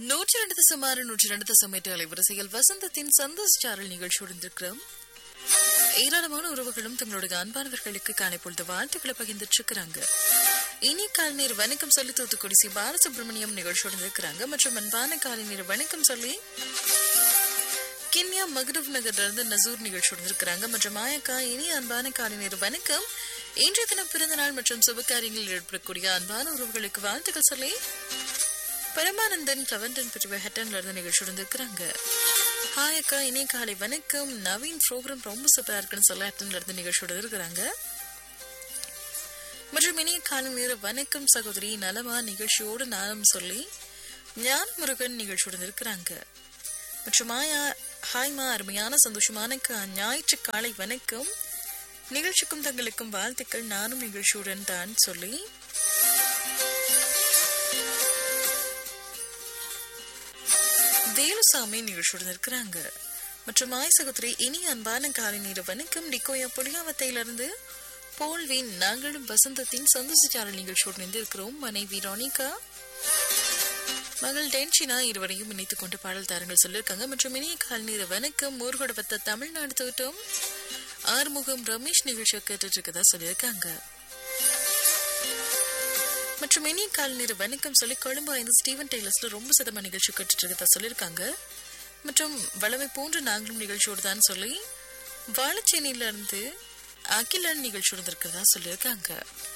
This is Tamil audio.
நூற்றி ரெண்டு சுமார் நூற்றி ரெண்டு தசம் எட்டு அலைவரிசையில் வசந்தத்தின் சந்தோஷ் சாரல் நிகழ்ச்சியுடன் இருக்கிறோம் ஏராளமான உறவுகளும் தங்களுடைய அன்பானவர்களுக்கு காலை பொழுது வாழ்த்துக்களை பகிர்ந்துட்டு இருக்கிறாங்க இனி காலை நேர வணக்கம் சொல்லி தூத்துக்குடி சி பாலசுப்ரமணியம் நிகழ்ச்சியுடன் இருக்கிறாங்க மற்றும் அன்பான காலை நேர வணக்கம் சொல்லி கின்யா மகரூப் நகர்ல இருந்து நசூர் நிகழ்ச்சியுடன் இருக்கிறாங்க மற்றும் மாயக்கா இனி அன்பான காலை நேர வணக்கம் இன்றைய தினம் பிறந்த நாள் மற்றும் சுபகாரியங்களில் ஏற்படக்கூடிய அன்பான உறவுகளுக்கு வாழ்த்துக்கள் சொல்லி பரமானந்தன் கவர்டன் பிரிவு ஹெட்டன்ல இருந்து நிகழ்ச்சியுடன் இருக்கிறாங்க ஹாய் அக்கா இணைய காலை வணக்கம் நவீன் ப்ரோக்ராம் ரொம்ப சூப்பரா இருக்குன்னு சொல்ல ஹெட்டன்ல இருந்து நிகழ்ச்சியோட இருக்கிறாங்க மற்றும் இணைய காலை நேர வணக்கம் சகோதரி நலமா நிகழ்ச்சியோடு நானும் சொல்லி ஞான முருகன் நிகழ்ச்சியுடன் இருக்கிறாங்க மற்றும் மாயா ஹாய்மா அருமையான சந்தோஷமான கா- ஞாயிற்று காலை வணக்கம் நிகழ்ச்சிக்கும் தங்களுக்கும் வாழ்த்துக்கள் நானும் நிகழ்ச்சியுடன் தான் சொல்லி வேலுசாமி நிகழ்ச்சியுடன் இருக்கிறாங்க மற்றும் மாய் சகோதரி இனி அன்பான காலை நேர வணக்கம் டிகோயா புளியாவத்தையிலிருந்து போல்வின் நாங்களும் வசந்தத்தின் சந்தோஷச்சாரல் நிகழ்ச்சியோடு இணைந்து இருக்கிறோம் மனைவி ரோனிகா மகள் டென்ஷினா இருவரையும் இணைத்துக் கொண்டு பாடல் தாரங்கள் சொல்லியிருக்காங்க மற்றும் இனிய கால் நேர வணக்கம் ஊர்கொடவத்த தமிழ்நாடு தோட்டம் ஆறுமுகம் ரமேஷ் நிகழ்ச்சியை கேட்டுட்டு இருக்கதா சொல்லியிருக்காங்க மற்றும் இனிய கால் நேர வணக்கம் சொல்லி கொழும்பு ஐந்து ஸ்டீவன் டெய்லர்ஸ்ல ரொம்ப சதமா நிகழ்ச்சி கேட்டுட்டு இருக்கதா சொல்லியிருக்காங்க மற்றும் வளமை போன்ற நாங்களும் நிகழ்ச்சியோடு தான் சொல்லி வாழச்சேனியில இருந்து அகிலன் நிகழ்ச்சியோடு இருக்கிறதா சொல்லியிருக்காங்க